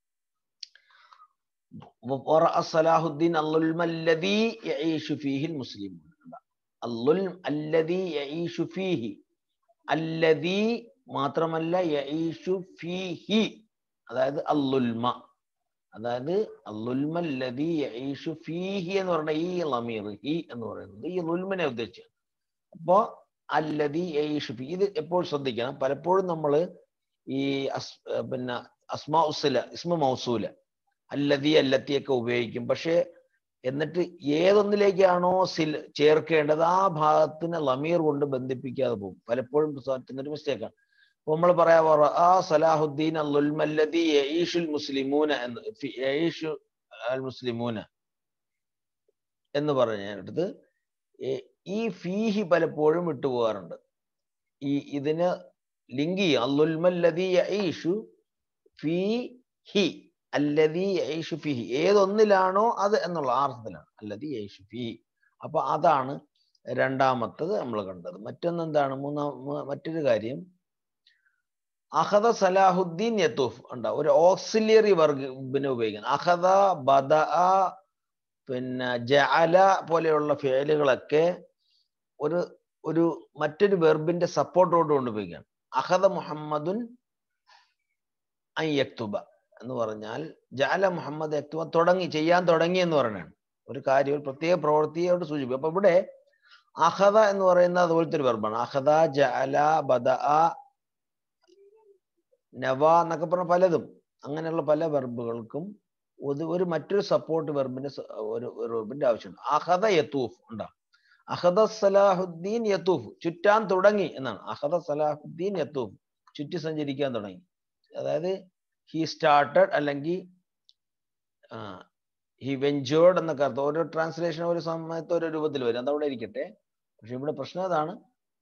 ورأى صلاح الدين الظلم الذي يعيش فيه المسلمون الظلم الذي يعيش فيه الذي മാത്രമല്ല യഈഷു ഫീഹി അതായത് അല്ലുൽമ അതായത് അല്ലുൽമല്ലതി യഈഷു ഫീഹി എന്ന് പറഞ്ഞ ഈ ലമീർ ഹി എന്ന് പറയുന്നത് ഈ ലുൽമിനെ ഉദ്ദേശിച്ച് അപ്പോ അല്ലതി യഈഷു ഫീ ഇത് എപ്പോഴും ശ്രദ്ധിക്കണം പലപ്പോഴും നമ്മൾ ഈ അസ് പിന്നെ അസ്മാ ഉസ്ല ഇസ്മ മൗസൂല അല്ലതി അല്ലത്തിയൊക്കെ ഉപയോഗിക്കും പക്ഷേ എന്നിട്ട് ഏതൊന്നിലേക്കാണോ സിൽ ചേർക്കേണ്ടത് ആ ഭാഗത്തിന് ലമീർ കൊണ്ട് ബന്ധിപ്പിക്കാതെ പോകും പലപ്പോഴും ഒരു മിസ്റ്റേക്കാണ് അപ്പൊ നമ്മൾ പറയാ ആ സലാഹുദ്ദീൻ അല്ലുൽമല്ലതി യഈഷുൽ മുസ്ലിമൂന എന്ന് യഈഷു അൽ മുസ്ലിമൂന എന്ന് പറഞ്ഞിട്ട് ഈ ഫീഹി പലപ്പോഴും വിട്ടുപോകാറുണ്ട് ഈ ഇതിന് ലിങ്ക് ചെയ്യും അല്ലുൽമല്ലതി യഈഷു ഫീ ഹി അല്ലതി യേശു ഫിഹി ഏതൊന്നിലാണോ അത് എന്നുള്ള അർത്ഥത്തിലാണ് അല്ലതി യേശു ഫിഹി അപ്പൊ അതാണ് രണ്ടാമത്തത് നമ്മൾ കണ്ടത് മറ്റൊന്ന് എന്താണ് മൂന്നാം മ- മറ്റൊരു കാര്യം അഹദ സലാഹുദ്ദീൻ യത്തൂഫ് ഉണ്ടോ ഒരു ഓക്സിലിയറി വർഗിനെ ഉപയോഗിക്കുന്നത് അഹദ ബദ പിന്നെ ജഅല പോലെയുള്ള ഫേലുകളൊക്കെ ഒരു ഒരു മറ്റൊരു വെർബിന്റെ സപ്പോർട്ടോട് കൊണ്ട് ഉപയോഗിക്കുകയാണ് അഹദ മുഹമ്മദുൻ അൻ യക്തുബ എന്ന് പറഞ്ഞാൽ ജഅല മുഹമ്മദ് യക്തുബ തുടങ്ങി ചെയ്യാൻ തുടങ്ങി എന്ന് പറയുന്നതാണ് ഒരു കാര്യം ഒരു പ്രത്യേക പ്രവൃത്തിയോട് സൂചിപ്പിക്കും അപ്പൊ ഇവിടെ അഹദ എന്ന് പറയുന്നത് അതുപോലത്തെ ഒരു വെർബാണ് അഹദ ജഅല ബദ നവ എന്നൊക്കെ പറഞ്ഞ പലതും അങ്ങനെയുള്ള പല വെർബുകൾക്കും ഒരു ഒരു മറ്റൊരു സപ്പോർട്ട് വെർബിന്റെ സ- ഒരു ഒരു വെർബിന്റെ ആവശ്യമുണ്ട് അഹദ യത്തൂഫ് ഉണ്ടാ അഹദ സലാഹുദ്ദീൻ യത്തൂഫ് ചുറ്റാൻ തുടങ്ങി എന്നാണ് അഹദ സലാഹുദ്ദീൻ യത്തൂഫ് ചുറ്റി സഞ്ചരിക്കാൻ തുടങ്ങി അതായത് ഹി സ്റ്റാർട്ടഡ് അല്ലെങ്കിൽ ഹി വെഞ്ചേർഡ് എന്നൊക്കെ അർത്ഥം ഓരോ ട്രാൻസ്ലേഷൻ ഒരു സമയത്ത് ഓരോ രൂപത്തിൽ വരും അതവിടെ ഇരിക്കട്ടെ പക്ഷെ ഇവിടെ പ്രശ്നം അതാണ്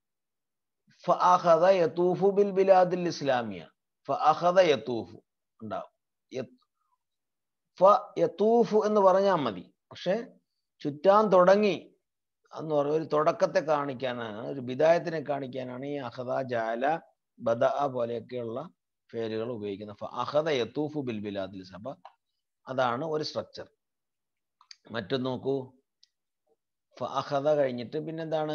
ഫഅഖദ യതൂഫു ബിൽ ബിലാദിൽ ഇസ്ലാമിയ ഫഅഖദ യതൂഫു ഉണ്ടാവും യ- ഫ യതൂഫു എന്ന് പറഞ്ഞാൽ മതി പക്ഷെ ചുറ്റാൻ തുടങ്ങി എന്ന് പറഞ്ഞ ഒരു തുടക്കത്തെ കാണിക്കാനാണ് ഒരു ബിദായത്തിനെ കാണിക്കാനാണ് ഈ അഹദ ജാല ബദ പോലെയൊക്കെയുള്ള പേരുകൾ ഉപയോഗിക്കുന്നത് ഫ അഹദ യതൂഫു ബിൽ ബിലാദിൽ ഇസ്ലാം അപ്പൊ അതാണ് ഒരു സ്ട്രക്ചർ മറ്റൊന്ന് നോക്കൂ ഫ അഹദ കഴിഞ്ഞിട്ട് പിന്നെന്താണ്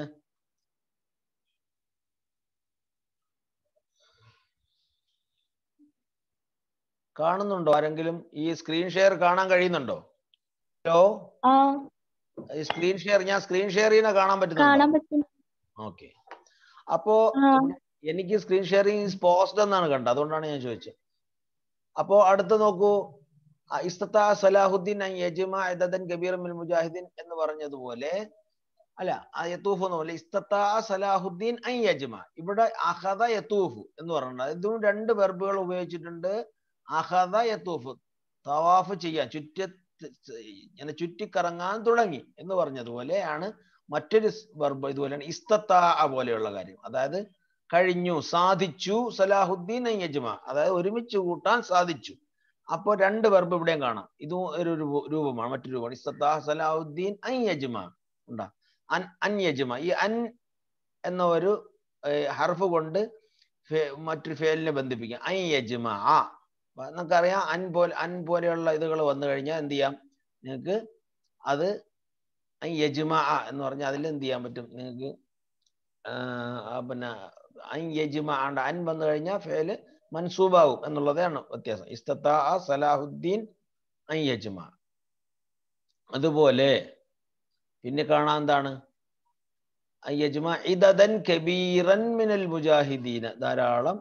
കാണുന്നുണ്ടോ ആരെങ്കിലും ഈ സ്ക്രീൻ ഷെയർ കാണാൻ കഴിയുന്നുണ്ടോ ഹലോ ആ ഈ സ്ക്രീൻ ഷെയർ ഞാൻ സ്ക്രീൻ ഷെയർ ചെയ്യുന്ന കാണാൻ പറ്റുന്നുണ്ടോ കാണാൻ പറ്റും ഓക്കെ അപ്പോ ആ. ഇവിടെ എനിക്ക് സ്ക്രീൻ ഷെയറിംഗ് ഈസ് പോസ്റ്റ് എന്നാണ് കണ്ടത് അതുകൊണ്ടാണ് ഞാൻ ചോദിച്ചത് അപ്പോ അടുത്ത് നോക്കൂ ആ, ഇസ്തത്താ സലാഹുദ്ദീൻ അൻ യജ്മഅ ഇദദൻ കബീറൻ മിനൽ മുജാഹിദീൻ എന്ന് പറഞ്ഞതുപോലെ അല്ല ആ യത്തൂഫ് എന്ന് പോലെ ഇസ്തത്താ സലാഹുദ്ദീൻ അൻ യജ്മ ഇവിടെ അഹദ യത്തൂഫ് എന്ന് പറഞ്ഞിട്ടുണ്ട് ഇതും രണ്ട് വെർബുകൾ ഉപയോഗിച്ചിട്ടുണ്ട് അഹദ യത്തൂഫ് തവാഫ് ചെയ്യാൻ ചുറ്റ ഇങ്ങനെ ചുറ്റിക്കറങ്ങാൻ തുടങ്ങി എന്ന് പറഞ്ഞതുപോലെയാണ് മറ്റൊരു വെർബ് ഇതുപോലെയാണ് ഇസ്തത്താ പോലെയുള്ള കാര്യം അതായത് കഴിഞ്ഞു സാധിച്ചു സലാഹുദ്ദീൻ അൻ യജ്മ അതായത് ഒരുമിച്ച് കൂട്ടാൻ സാധിച്ചു അപ്പോൾ രണ്ട് വെർബ് ഇവിടെയും കാണാം ഇതും ഒരു രൂപ- രൂപമാണ് മറ്റൊരു രൂപമാണ് ഇസ്തത്താ സലാഹുദ്ദീൻ അൻ യജ്മ ഉണ്ടാ അൻ അൻ യജ്മ ഈ അൻ എന്ന ഒരു ഏർ, ഹർഫ് കൊണ്ട് ഫെ- മറ്റൊരു ഫേലിനെ ബന്ധിപ്പിക്കാം അൻ യജ്മ ആ അപ്പൊ നമുക്കറിയാം അൻ പോലെ അൻ പോലെയുള്ള ഇതുകൾ വന്നു കഴിഞ്ഞാൽ എന്ത് ചെയ്യാം നിങ്ങൾക്ക് അത് അൻ യജ്മ എന്ന് പറഞ്ഞാൽ അതിൽ എന്ത് ചെയ്യാൻ പറ്റും നിങ്ങൾക്ക് പിന്നെ അൻ യജ്മ ആണ്ട് അൻ വന്നു കഴിഞ്ഞാൽ ഫേല് മൻസൂബാവും എന്നുള്ളതാണ് വ്യത്യാസം ഇസ്തത്താ സലാഹുദ്ദീൻ അൻ യജ്മ അതുപോലെ പിന്നെ കാണാൻ എന്താണ് അൻ യജ്മ ഇദദൻ കബീറൻ മിനൽ മുജാഹിദീന ധാരാളം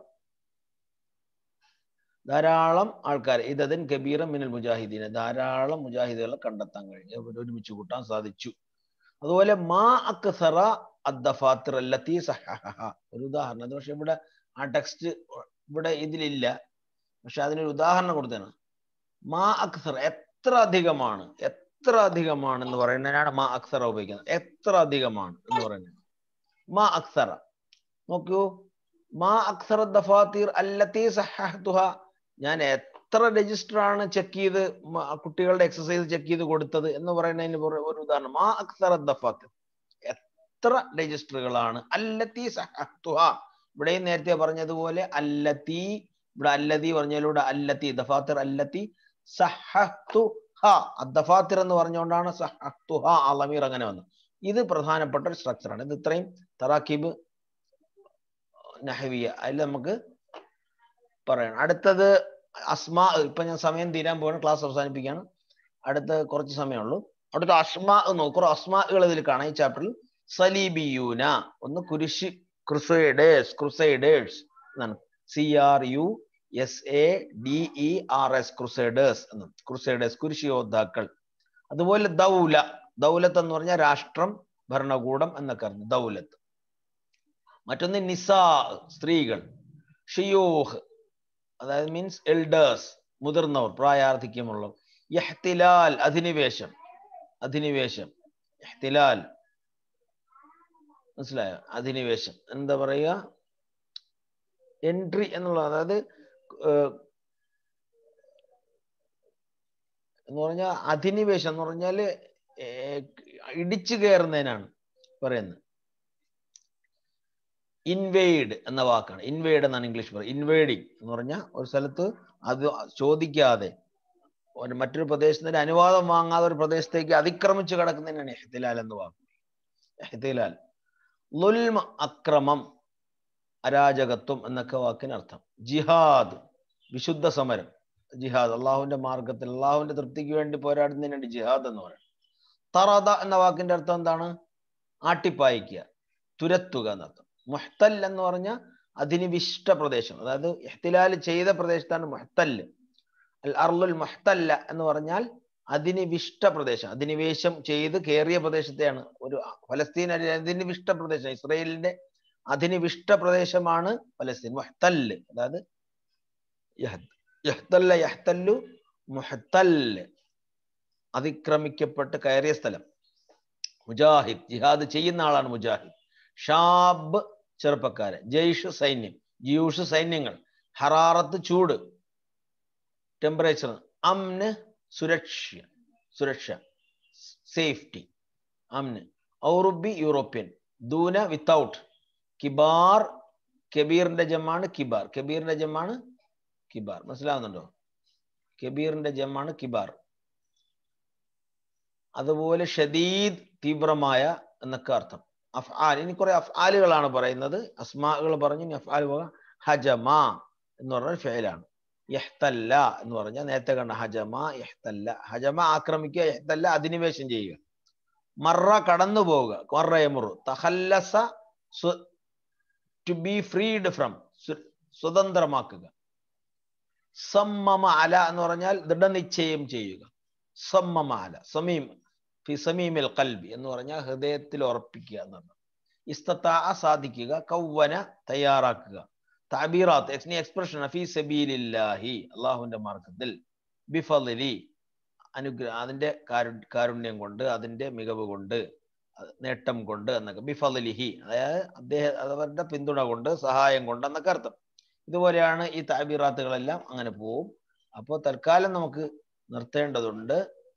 ധാരാളം ആൾക്കാർ ഇദദൻ കബീറൻ മിനൽ മുജാഹിദീന ധാരാളം മുജാഹിദുകളെ കണ്ടെത്താൻ കഴിഞ്ഞു അവരെ ഒരുമിച്ച് കൂട്ടാൻ സാധിച്ചു അതുപോലെ മാ അക്സറ അദ്ദഫാത്തിർ അല്ലത്തി സഹഹ ഒരു ഉദാഹരണം അത് പക്ഷെ ഇവിടെ ആ ടെക്സ്റ്റ് ഇവിടെ ഇതിലില്ല പക്ഷെ അതിനൊരു ഉദാഹരണം കൊടുത്തതാണ് മാ അക്സർ എത്ര അധികമാണ് എത്ര അധികമാണ് എന്ന് പറയുന്നതിനാണ് മാ അക്സറ ഉപയോഗിക്കുന്നത് എത്ര അധികമാണ് എന്ന് പറയുന്നത് മാ അക്സറ നോക്കൂ മാ അക്സറ ദഫാത്തീർ അല്ലത്തി സഹഹ്തുഹ ഞാൻ എത്ര രജിസ്റ്റർ ആണ് ചെക്ക് ചെയ്ത് മ- കുട്ടികളുടെ എക്സസൈസ് ചെക്ക് ചെയ്ത് കൊടുത്തത് എന്ന് പറയുന്നതിന് പുറ- ഒരു ഉദാഹരണം മാ അക്സറ ദഫാത്തീർ എത്ര രജിസ്റ്ററുകളാണ് അല്ലത്തി സഹഹ്തുഹ ഇവിടെയും നേരത്തെ പറഞ്ഞതുപോലെ അല്ലത്തി ഇവിടെ അല്ലതി പറഞ്ഞതിലൂടെ അല്ലത്തി ദഫാത്തിർ അല്ലത്തി സഹഹ്തുഹ അദ്ദഫാത്തിർ എന്ന് പറഞ്ഞുകൊണ്ടാണ് സഹഹ്തുഹ അലമീർ അങ്ങനെ വന്നത് ഇത് പ്രധാനപ്പെട്ട ഒരു സ്ട്രക്ചറാണ് ഇത് ഇത്രയും തറാക്കീബ് നഹവിയ അതിൽ നമുക്ക് പറയണം അടുത്തത് അസ്മാ ഇപ്പൊ ഞാൻ സമയം തീരാൻ പോവാണ് ക്ലാസ് അവസാനിപ്പിക്കുകയാണ് അടുത്ത കുറച്ച് സമയമുള്ളൂ അടുത്ത അസ്മാ നോക്കൂ അസ്മാകൾ ഇതിൽ കാണാം ഈ ചാപ്റ്ററിൽ സലീബിയൂന ഒന്ന് കുരിശ് ക്രുസൈഡേഴ്സ് ക്രുസൈഡേഴ്സ് എന്നാണ് C R U S A D E R S crusaders എന്ന് ക്രുസൈഡേഴ്സ് കുരിശ് യോദ്ധാക്കൾ അതുപോലെ ദൗല ദൗലത്ത് എന്ന് പറഞ്ഞാൽ രാഷ്ട്രം ഭരണകൂടം എന്നൊക്കെ അർത്ഥം ദൗലത്ത് മറ്റൊന്ന് നിസാ സ്ത്രീകൾ ഷിയൂഹ് അതായത് മീൻസ് എൽഡേഴ്സ് മുതിർന്നവർ പ്രായാധിക്യമുള്ളവർ യഹ്തിലാൽ അധിനിവേശം അധിനിവേശം ഇഹ്തിലാൽ മനസ്സിലായോ അധിനിവേശം എന്താ പറയുക എൻട്രി എന്നുള്ള അതായത് ഏർ, എന്ന് പറഞ്ഞാൽ അധിനിവേശം എന്ന് പറഞ്ഞാല് ഏർ ഇടിച്ചു കയറുന്നതിനാണ് പറയുന്നത് ഇൻവേഡ് എന്ന വാക്കാണ് ഇൻവേഡ് എന്നാണ് ഇംഗ്ലീഷ് പറയുന്നത് ഇൻവേഡിങ് എന്ന് പറഞ്ഞാൽ ഒരു സ്ഥലത്ത് അത് ചോദിക്കാതെ ഒരു മറ്റൊരു പ്രദേശത്തിന്റെ അനുവാദം വാങ്ങാതെ ഒരു പ്രദേശത്തേക്ക് അതിക്രമിച്ചു കിടക്കുന്നതിനാണ് എഹ്തിലാൽ എന്ന് വാക്ക് എഹ്തിലാൽ ലുൽമ അക്രമം അരാജകത്വം എന്നൊക്കെ വാക്കിനർത്ഥം ജിഹാദ് വിശുദ്ധ സമരം ജിഹാദ് അള്ളാഹുവിന്റെ മാർഗത്തിൽ അള്ളാഹുവിന്റെ തൃപ്തിക്ക് വേണ്ടി പോരാടുന്നതിനാണ് ജിഹാദ് എന്ന് പറയുന്നത് തറദ എന്ന വാക്കിന്റെ അർത്ഥം എന്താണ് ആട്ടിപ്പായിക്കുക തുരത്തുക എന്നർത്ഥം മുഹ്തൽ എന്ന് പറഞ്ഞാൽ അധിനിവിഷ്ട പ്രദേശം അതായത് ഇഹ്തിലാൽ ചെയ്ത പ്രദേശത്താണ് മുഹ്തല് അൽ അർലുൽ മുഹ്തല്ല എന്ന് പറഞ്ഞാൽ അധിനിവിഷ്ട പ്രദേശം അധിനിവേശം ചെയ്ത് കയറിയ പ്രദേശത്തെയാണ് ഒരു ഫലസ്തീൻ അധിനിവിഷ്ട പ്രദേശം ഇസ്രയേലിന്റെ അധിനിവിഷ്ട പ്രദേശമാണ് ഫലസ്തീൻ മുഹ്തല് അതായത് യഹ്തല്ല യഹ്തല്ലു മുഹ്തല് അതിക്രമിക്കപ്പെട്ട് കയറിയ സ്ഥലം മുജാഹിദ് ജിഹാദ് ചെയ്യുന്ന ആളാണ് മുജാഹിദ് ഷാബ് ചെറുപ്പക്കാരൻ ജയ്ഷ് സൈന്യം ജിയൂഷ് സൈന്യങ്ങൾ ഹറാറത്ത് ചൂട് ടെമ്പറേച്ചർ അമ്ന് സുരക്ഷ സുരക്ഷ സേഫ്റ്റി അമ്ന് ഔറുബി യൂറോപ്യൻ ദൂന വിത്തൗട്ട് കിബാർ കബീറിന്റെ ജമ്മാണ് കിബാർ കബീറിന്റെ ജമ്മാണ് കിബാർ മനസ്സിലാവുന്നുണ്ടോ കബീറിന്റെ ജമ്മാണ് കിബാർ അതുപോലെ ഷദീദ് തീവ്രമായ എന്നൊക്കെ അർത്ഥം അഫ്ആൽ ഇനി കുറെ അഫ്ആലുകളാണ് പറയുന്നത് അസ്മാകൾ പറഞ്ഞു ഇനി അഫ്ആൽ ഹജമ എന്ന് പറഞ്ഞ ഫെയിലാണ് യഹ്തല്ല എന്ന് പറഞ്ഞാൽ നേരത്തെ കണ്ട ഹജമ യഹ്തല്ല ഹജമ ആക്രമിക്കുക യഹ്തല്ല അധിനിവേശം ചെയ്യുക മറ കടന്നു പോവുക മറയമുറു തഹല്ലസ ടു ബി ഫ്രീഡ് ഫ്രം സ്വതന്ത്രമാക്കുക സമ്മമ അല എന്ന് പറഞ്ഞാൽ ദൃഢനിശ്ചയം ചെയ്യുക സമ്മമ അല സമീം ഫി സമീമിൽ കൽബി എന്ന് പറഞ്ഞാൽ ഹൃദയത്തിൽ ഉറപ്പിക്കുക എന്നാണ് ഇസ്തത്താ സാധിക്കുക കൗവന തയ്യാറാക്കുക താബീറാത്ത് എക്സ്നി എക്സ്പ്രഷൻ ഫി സബീലില്ലാഹി അള്ളാഹുവിന്റെ മാർഗത്തിൽ ബിഫലി അനുഗ്രഹം അതിന്റെ കാരു കാരുണ്യം കൊണ്ട് അതിന്റെ മികവ് കൊണ്ട് നേട്ടം കൊണ്ട് എന്നൊക്കെ ബിഫലിഹി അതായത് അദ്ദേഹം അവരുടെ പിന്തുണ കൊണ്ട് സഹായം കൊണ്ട് എന്നൊക്കെ അർത്ഥം ഇതുപോലെയാണ് ഈ താബീറാത്തുകളെല്ലാം അങ്ങനെ പോവും അപ്പോൾ തൽക്കാലം നമുക്ക് നിർത്തേണ്ടതുണ്ട്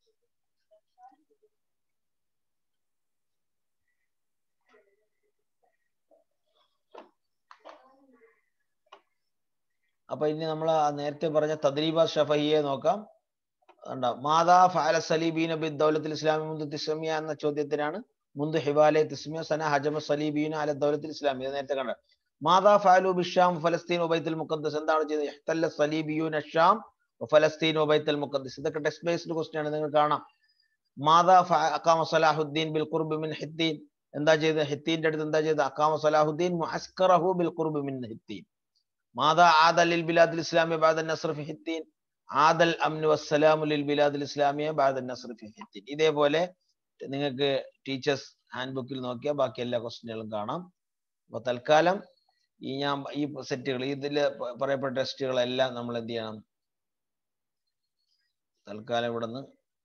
അപ്പൊ ഇനി നമ്മൾ നേരത്തെ പറഞ്ഞ തദ്രീബ ഷഫഹിയെ നോക്കാം കണ്ടോ മാതാ ഫഅല സലീബീന ബി ദൗലത്തിൽ ഇസ്ലാമി മുന്തു തിസ്മിയ എന്ന ചോദ്യത്തിനാണ് മുന്തു ഹിബാലെ തിസ്മിയ സന ഹജമ സലീബീന അല ദൗലത്തിൽ ഇസ്ലാമി ഇത് നേരത്തെ കണ്ട മാതാ ഫഅലു ബിഷാം ഫലസ്തീൻ ഉബൈത്തുൽ മുഖദ്ദസ് എന്താണ് ചെയ്തത് ഇഹ്തല്ല സലീബിയൂന ഷാം ഫലസ്തീൻ ഉബൈത്തുൽ മുഖദ്ദസ് ഇതൊക്കെ ടെക്സ്റ്റ് ബേസ്ഡ് ക്വസ്റ്റ്യൻ ആണ് നിങ്ങൾ കാണാം മാതാ അക്കാമ സലാഹുദ്ദീൻ ബിൽ ഖുർബ് മിൻ ഹിത്തീൻ എന്താ ചെയ്തത് ഹിത്തീന്റെ അടുത്ത് എന്താ ചെയ്തത് അക്കാമ സലാഹുദ്ദീൻ മുഅസ്കറഹു ബിൽ ഖുർബ് മിൻ ഹിത്തീൻ മാതാ ആദൽ ലിൽ ബിലാദിൽ ഇസ്ലാമിയ ബാദ നസ്ർ ഫി ഹിത്തീൻ ആദൽ അംനു വസ്സലാമു ലിൽ ബിലാദിൽ ഇസ്ലാമിയ ബാദ നസ്ർ ഫി ഹിത്തീൻ ഇതേപോലെ നിങ്ങൾക്ക് ടീച്ചേഴ്സ് ഹാൻഡ് ബുക്കിൽ നോക്കിയാൽ ബാക്കി എല്ലാ ക്വസ്റ്റ്യനുകളും കാണാം അപ്പൊ തൽക്കാലം ഈ ഞാൻ ഈ സെറ്റുകൾ ഇതിൽ പറയപ്പെട്ട ടെസ്റ്റുകളെല്ലാം നമ്മൾ എന്ത് ചെയ്യണം തൽക്കാലം ഇവിടുന്ന്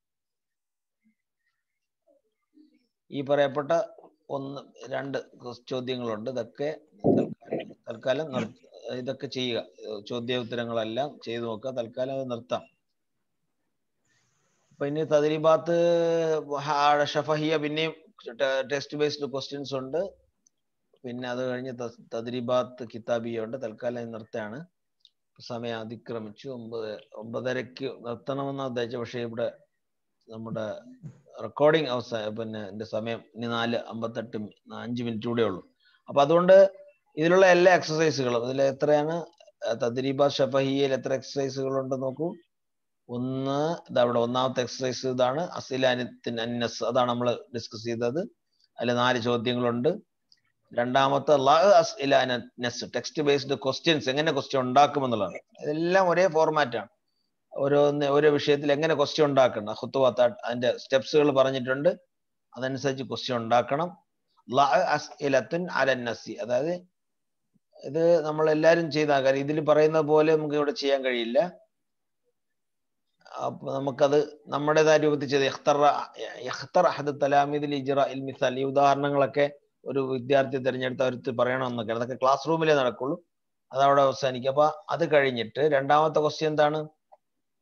ഈ പറയപ്പെട്ട ഒന്ന് രണ്ട് ചോദ്യങ്ങളുണ്ട് ഇതൊക്കെ തൽക്കാലം ഇതൊക്കെ ചെയ്യുക ചോദ്യോത്തരങ്ങളെല്ലാം ചെയ്തു നോക്കുക തൽക്കാലം അത് നിർത്താം അപ്പൊ ഇനി തദ്രീബാത്ത് ഷഫഹിയ പിന്നെയും ടെസ്റ്റ് ബേസ്ഡ് ക്വസ്റ്റ്യൻസ് ഉണ്ട് പിന്നെ അത് കഴിഞ്ഞ് തദ്രീബാത്ത് കിതാബിയ ഉണ്ട് തൽക്കാലം നിർത്താണ് സമയം അതിക്രമിച്ചു ഒമ്പത് ഒമ്പതരക്ക് നിർത്തണമെന്ന് ഉദ്ദേശിച്ച പക്ഷേ ഇവിടെ നമ്മുടെ റെക്കോർഡിംഗ് അവസാന പിന്നെ എന്റെ സമയം ഇനി നാല് അമ്പത്തെട്ട് അഞ്ച് മിനിറ്റ് കൂടെ ഉള്ളൂ അപ്പൊ അതുകൊണ്ട് ഇതിലുള്ള എല്ലാ എക്സസൈസുകളും ഇതിൽ എത്രയാണ് തദ്രീബ ഷഫഹിയയിൽ എത്ര എക്സസൈസുകൾ ഉണ്ട് നോക്കൂ ഒന്ന് ഇതവിടെ ഒന്നാമത്തെ എക്സസൈസ് ഇതാണ് അസിലാനിത്തിൻ അന്നസ് അതാണ് നമ്മൾ ഡിസ്കസ് ചെയ്തത് അതിൽ നാല് ചോദ്യങ്ങളുണ്ട് രണ്ടാമത്തെ അസ്ഇലാനസ് ടെക്സ്റ്റ് ബേസ്ഡ് ക്വസ്റ്റ്യൻസ് എങ്ങനെ ക്വസ്റ്റ്യൻ ഉണ്ടാക്കുമെന്നുള്ളതാണ് ഇതെല്ലാം ഒരേ ഫോർമാറ്റാണ് ഓരോന്ന് ഓരോ വിഷയത്തിൽ എങ്ങനെ ക്വസ്റ്റ്യൻ ഉണ്ടാക്കണം ഹുത്തുവാത്ത അതിന്റെ സ്റ്റെപ്സുകൾ പറഞ്ഞിട്ടുണ്ട് അതനുസരിച്ച് ക്വസ്റ്റ്യൻ ഉണ്ടാക്കണം അസ്ഇലത്തുൻ അലന്നസി അതായത് ഇത് നമ്മൾ എല്ലാവരും ചെയ്ത കാര്യം ഇതിൽ പറയുന്ന പോലെ നമുക്ക് ഇവിടെ ചെയ്യാൻ കഴിയില്ല അപ്പൊ നമുക്കത് നമ്മുടേതായ രൂപത്തിൽ ചെയ്ത് യഖ്തർ അഹദ് തലാമിദിൽ ഇജ്റ ഇൽ മിസാൽ ഈ ഉദാഹരണങ്ങളൊക്കെ ഒരു വിദ്യാർത്ഥി തിരഞ്ഞെടുത്ത് അവർക്ക് പറയണമെന്നൊക്കെ അതൊക്കെ ക്ലാസ് റൂമിലേ നടക്കുള്ളൂ അത് അവിടെ അവസാനിക്കും അപ്പൊ അത് കഴിഞ്ഞിട്ട് രണ്ടാമത്തെ ക്വസ്റ്റ്യൻ എന്താണ്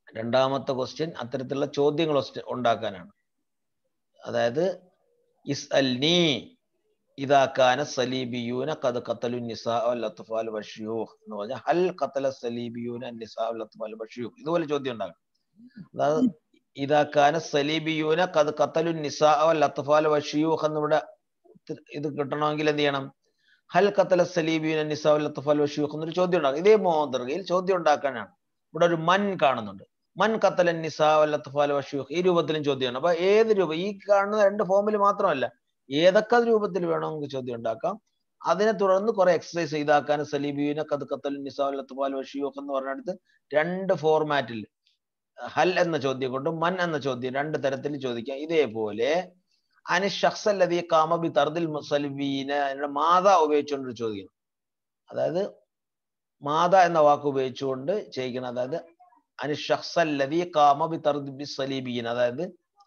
രണ്ടാമത്തെ ക്വസ്റ്റ്യൻ അത്തരത്തിലുള്ള ചോദ്യങ്ങൾ ഉണ്ടാക്കാനാണ് അതായത് ഇസ് അൽ നീ ഇതാക്കാന സലീബിയൂന കത് കത്തലു നിസാ അത്ഫാൽ ബഷിയൂഖ് എന്ന് പറഞ്ഞാൽ ഹൽ കത്തല സലീബിയൂന നിസാ അത്ഫാൽ ബഷിയൂഖ് ഇതുപോലെ ചോദ്യം ഉണ്ടാകും അതായത് ഇതാക്കാന സലീബിയൂന കത് കത്തലു നിസാ അത്ഫാൽ ബഷിയൂഖ് എന്നിവിടെ ഇത് കിട്ടണമെങ്കിൽ എന്ത് ചെയ്യണം ഹൽ കത്തല സലീബിയൂന നിസാ അത്ഫാൽ ബഷിയൂഖ് എന്നൊരു ചോദ്യം ഉണ്ടാകും ഇതേ മോദർഗയിൽ ചോദ്യം ഉണ്ടാക്കാനാണ് ഇവിടെ ഒരു മൻ കാണുന്നുണ്ട് മൻ കത്തല നിസാ അത്ഫാൽ ബഷിയൂഖ് ഈ രൂപത്തിലും ചോദ്യമാണ് അപ്പൊ ഏത് രൂപം ഈ കാണുന്ന രണ്ട് ഫോമിൽ മാത്രമല്ല ഏതൊക്കെ രൂപത്തിൽ വേണമെങ്കിൽ ചോദ്യം ഉണ്ടാക്കാം അതിനെ തുടർന്ന് കുറെ എക്സസൈസ് ഇതാക്കാൻ സലീബിയുന കത് കത്തൽ നിസാൽ വഷിയൂഖ് എന്ന് പറഞ്ഞെടുത്ത് രണ്ട് ഫോർമാറ്റിൽ ഹൽ എന്ന ചോദ്യം കൊണ്ട് മൻ എന്ന ചോദ്യം രണ്ട് തരത്തിൽ ചോദിക്കാം ഇതേപോലെ അനി ഷഖ്സല്ലതി കാമബി തർദിൽ മുസലിബീന മാതാ ഉപയോഗിച്ചുകൊണ്ട് ചോദിക്കണം അതായത് മാത എന്ന വാക്ക് ഉപയോഗിച്ചുകൊണ്ട് ചെയ്യിക്കണം അതായത് അനി ഷഖ്സല്ലതി കാമബി തർദിൽ സലീബീൻ അതായത്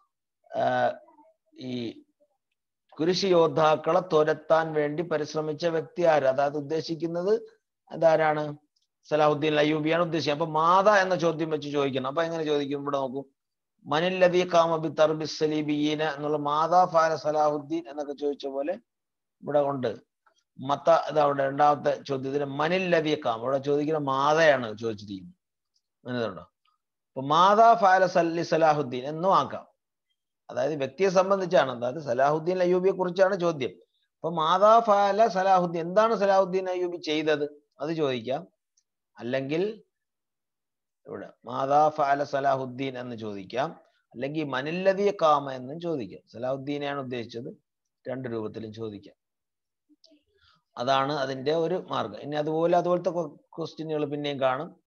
ഈ കുരിശ് യോദ്ധാക്കളെ തുരത്താൻ വേണ്ടി പരിശ്രമിച്ച വ്യക്തി ആര് അതായത് ഉദ്ദേശിക്കുന്നത് അതാരാണ് സലാഹുദ്ദീൻ അയ്യൂബിയാണ് ഉദ്ദേശിക്കുന്നത് അപ്പൊ മാത എന്ന ചോദ്യം വെച്ച് ചോദിക്കണം അപ്പൊ എങ്ങനെ ചോദിക്കും ഇവിടെ നോക്കൂ മനില്ലദീ കാമബി തർബി സലീബിയീന എന്നുള്ള മാതാ ഫാല സലാഹുദ്ദീൻ എന്നൊക്കെ ചോദിച്ച പോലെ ഇവിടെ ഉണ്ട് മത്ത ഇതവിടെ രണ്ടാമത്തെ ചോദ്യത്തിന് മനില്ലദീ കാം ഇവിടെ ചോദിക്കുന്ന മാതയാണ് ചോദിച്ചിരിക്കുന്നത് മനസ്സിലുണ്ടോ അപ്പൊ മാതാ ഫാല സല്ലി സലാഹുദ്ദീൻ എന്നും ആക്കാം അതായത് വ്യക്തിയെ സംബന്ധിച്ചാണ് അതായത് സലാഹുദ്ദീൻ അയ്യൂബിയെ കുറിച്ചാണ് ചോദ്യം അപ്പൊ മാതാ ഫാല സലാഹുദ്ദീൻ എന്താണ് സലാഹുദ്ദീൻ അയ്യൂബി ചെയ്തത് അത് ചോദിക്കാം അല്ലെങ്കിൽ ഇവിടെ മാതാ ഫാല സലാഹുദ്ദീൻ എന്ന് ചോദിക്കാം അല്ലെങ്കിൽ മനില്ലതിയ കാമ എന്നും ചോദിക്കാം സലാഹുദ്ദീനെയാണ് ഉദ്ദേശിച്ചത് രണ്ട് രൂപത്തിലും ചോദിക്കാം അതാണ് അതിന്റെ ഒരു മാർഗം ഇനി അതുപോലെ അതുപോലത്തെ ക്വസ്റ്റ്യനുകൾ പിന്നെയും കാണും